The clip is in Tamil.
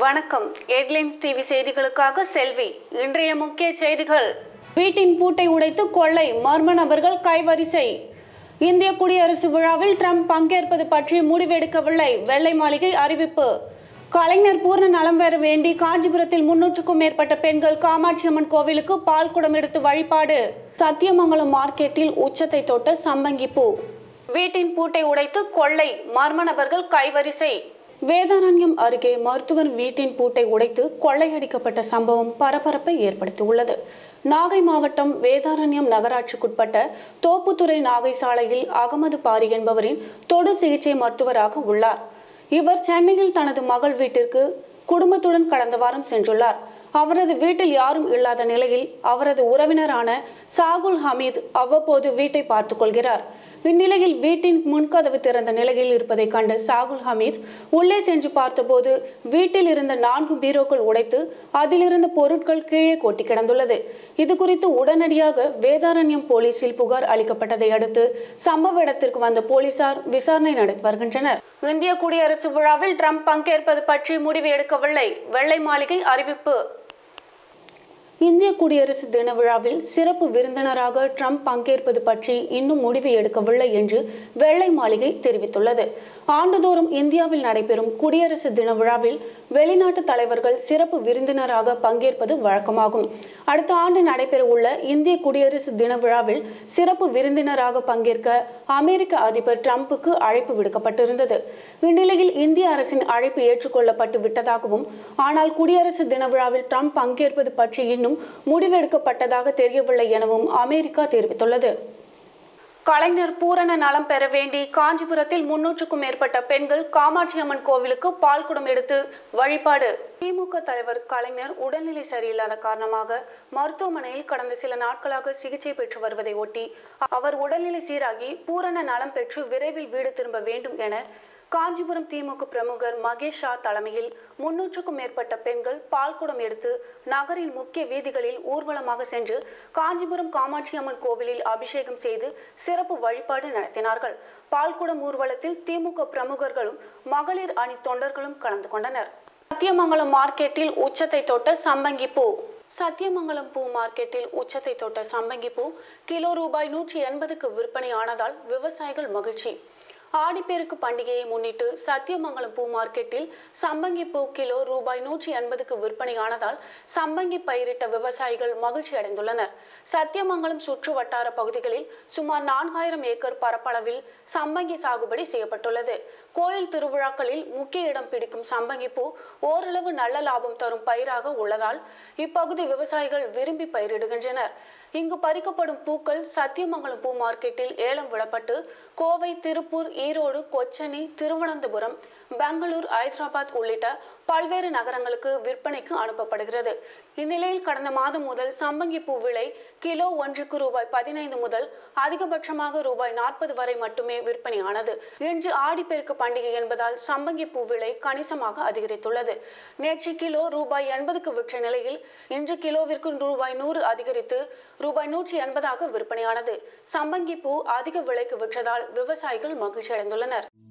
வணக்கம் ஹெட்லைன்ஸ் டிவி செய்திகளுக்காக செல்வி இன்றைய முக்கிய செய்திகள் வீட்டின் பூட்டை உடைத்து கொள்ளை மர்ம நபர்கள் கைவரிசை இந்திய குடியரசு விழாவில் ட்ரம்ப் பங்கேற்பது பற்றி முடிவெடுக்கவில்லை வெள்ளை மாளிகை அறிவிப்பு கலைஞர் பூர்ண நலம் பெற வேண்டி காஞ்சிபுரத்தில் முன்னூற்றுக்கும் மேற்பட்ட பெண்கள் காமாட்சியம்மன் கோவிலுக்கு பால் குடம் எடுத்து வழிபாடு சத்தியமங்கலம் மார்க்கெட்டில் உச்சத்தை தொட்ட சம்பங்கி பூ வீட்டின் பூட்டை உடைத்து கொள்ளை மர்ம நபர்கள் கைவரிசை வேதாரண்யம் அருகே மருத்துவர் வீட்டின் பூட்டை உடைத்து கொள்ளையடிக்கப்பட்ட சம்பவம் பரபரப்பை ஏற்படுத்தியுள்ளது நாகை மாவட்டம் வேதாரண்யம் நகராட்சிக்குட்பட்ட தோப்புத்துறை நாகை சாலையில் அகமது பாரி என்பவரின் தொடு சிகிச்சை மருத்துவராக உள்ளார் இவர் சென்னையில் தனது மகள் வீட்டிற்கு குடும்பத்துடன் கடந்த வாரம் சென்றுள்ளார் அவரது வீட்டில் யாரும் இல்லாத நிலையில் அவரது உறவினரான சாகுல் ஹமீத் அவ்வப்போது வீட்டை பார்த்துக் கொள்கிறார் இந்நிலையில் வீட்டின் முன்கதவு திறந்த நிலையில் இருப்பதைக் கண்டு சாகுல் ஹமீத் உள்ளே சென்று பார்த்தபோது வீட்டில் இருந்த நான்கு பீரோக்கள் உடைத்து அதிலிருந்த பொருட்கள் கீழே கொட்டி கிடந்துள்ளது இது குறித்து உடனடியாக வேதாரண்யம் போலீசில் புகார் அளிக்கப்பட்டதை அடுத்து சம்பவ இடத்திற்கு வந்த போலீசார் விசாரணை நடத்தி வருகின்றனர் இந்திய குடியரசு விழாவில் ட்ரம்ப் பங்கேற்பது பற்றி முடிவு எடுக்கவில்லை வெள்ளை மாளிகை அறிவிப்பு இந்திய குடியரசு தின விழாவில் சிறப்பு விருந்தினராக ட்ரம்ப் பங்கேற்பது பற்றி இன்னும் முடிவு எடுக்கவில்லை என்று வெள்ளை மாளிகை தெரிவித்துள்ளது ஆண்டுதோறும் இந்தியாவில் நடைபெறும் குடியரசு தின விழாவில் வெளிநாட்டு தலைவர்கள் சிறப்பு விருந்தினராக பங்கேற்பது வழக்கமாகும் அடுத்த ஆண்டு நடைபெற உள்ள இந்திய குடியரசு தின விழாவில் சிறப்பு விருந்தினராக பங்கேற்க அமெரிக்க அதிபர் ட்ரம்புக்கு அழைப்பு விடுக்கப்பட்டிருந்தது இந்நிலையில் இந்திய அரசின் அழைப்பு ஏற்றுக்கொள்ளப்பட்டு விட்டதாகவும் ஆனால் குடியரசு தின விழாவில் ட்ரம்ப் பங்கேற்பது பற்றி இன்னும் முடிவெடுக்கப்பட்டதாக தெரியவில்லை எனவும் அமெரிக்கா தெரிவித்துள்ளது கலைஞர் பூரண நலம் பெற வேண்டி காஞ்சிபுரத்தில் முன்னூற்றுக்கும் மேற்பட்ட பெண்கள் காமாட்சி அம்மன் கோவிலுக்கு பால் குடம் எடுத்து வழிபாடு திமுக தலைவர் கலைஞர் உடல்நிலை சரியில்லாத காரணமாக மருத்துவமனையில் கடந்த சில நாட்களாக சிகிச்சை பெற்று வருவதை ஒட்டி அவர் உடல்நிலை சீராகி பூரண நலம் பெற்று விரைவில் வீடு திரும்ப வேண்டும் என காஞ்சிபுரம் திமுக பிரமுகர் மகேஷ் ஷா தலைமையில் முன்னூற்றுக்கும் மேற்பட்ட பெண்கள் பால்குடம் எடுத்து நகரின் முக்கிய வீதிகளில் ஊர்வலமாக சென்று காஞ்சிபுரம் காமாட்சி அம்மன் கோவிலில் அபிஷேகம் செய்து சிறப்பு வழிபாடு நடத்தினார்கள் பால்குடம் ஊர்வலத்தில் திமுக பிரமுகர்களும் மகளிர் அணி தொண்டர்களும் கலந்து கொண்டனர் சத்தியமங்கலம் மார்க்கெட்டில் உச்சத்தை தொட்ட சம்பங்கி பூ சத்தியமங்கலம் பூ மார்க்கெட்டில் உச்சத்தை தொட்ட சம்பங்கி பூ கிலோ ரூபாய் நூற்றி எண்பதுக்கு விற்பனை ஆனதால் விவசாயிகள் மகிழ்ச்சி ஆடிப்பெருக்கு பண்டிகையை முன்னிட்டு சத்தியமங்கலம் பூ மார்க்கெட்டில் சம்பங்கி பூ கிலோ ரூபாய் நூற்றி எண்பதுக்கு விற்பனையானதால் சம்பங்கி பயிரிட்ட விவசாயிகள் மகிழ்ச்சி அடைந்துள்ளனர் சத்தியமங்கலம் சுற்று வட்டார பகுதிகளில் சுமார் நான்காயிரம் ஏக்கர் பரப்பளவில் சம்பங்கி சாகுபடி செய்யப்பட்டுள்ளது கோயில் திருவிழாக்களில் முக்கிய இடம் பிடிக்கும் சம்பங்கி பூ ஓரளவு நல்ல லாபம் தரும் பயிராக உள்ளதால் இப்பகுதி விவசாயிகள் விரும்பி பயிரிடுகின்றனர் இங்கு பறிக்கப்படும் பூக்கள் சத்தியமங்கலம் பூ மார்க்கெட்டில் ஏலம் விடப்பட்டு கோவை திருப்பூர் ஈரோடு கொச்சனி திருவனந்தபுரம் பெங்களூர் ஐதராபாத் உள்ளிட்ட பல்வேறு நகரங்களுக்கு விற்பனைக்கு அனுப்பப்படுகிறது இந்நிலையில் கடந்த மாதம் முதல் சம்பங்கி பூ விலை கிலோ ஒன்றுக்கு ரூபாய் பதினைந்து முதல் அதிகபட்சமாக ரூபாய் நாற்பது வரை மட்டுமே விற்பனையானது இன்று ஆடிப்பெருக்கு பண்டிகை என்பதால் சம்பங்கி பூ விலை கணிசமாக அதிகரித்துள்ளது நேற்று கிலோ ரூபாய் எண்பதுக்கு விற்ற நிலையில் இன்று கிலோவிற்கு ரூபாய் நூறு அதிகரித்து ரூபாய் நூற்றி எண்பதாக விற்பனையானது சம்பங்கி பூ அதிக விலைக்கு விற்றதால் விவசாயிகள் மகிழ்ச்சி அடைந்துள்ளனர்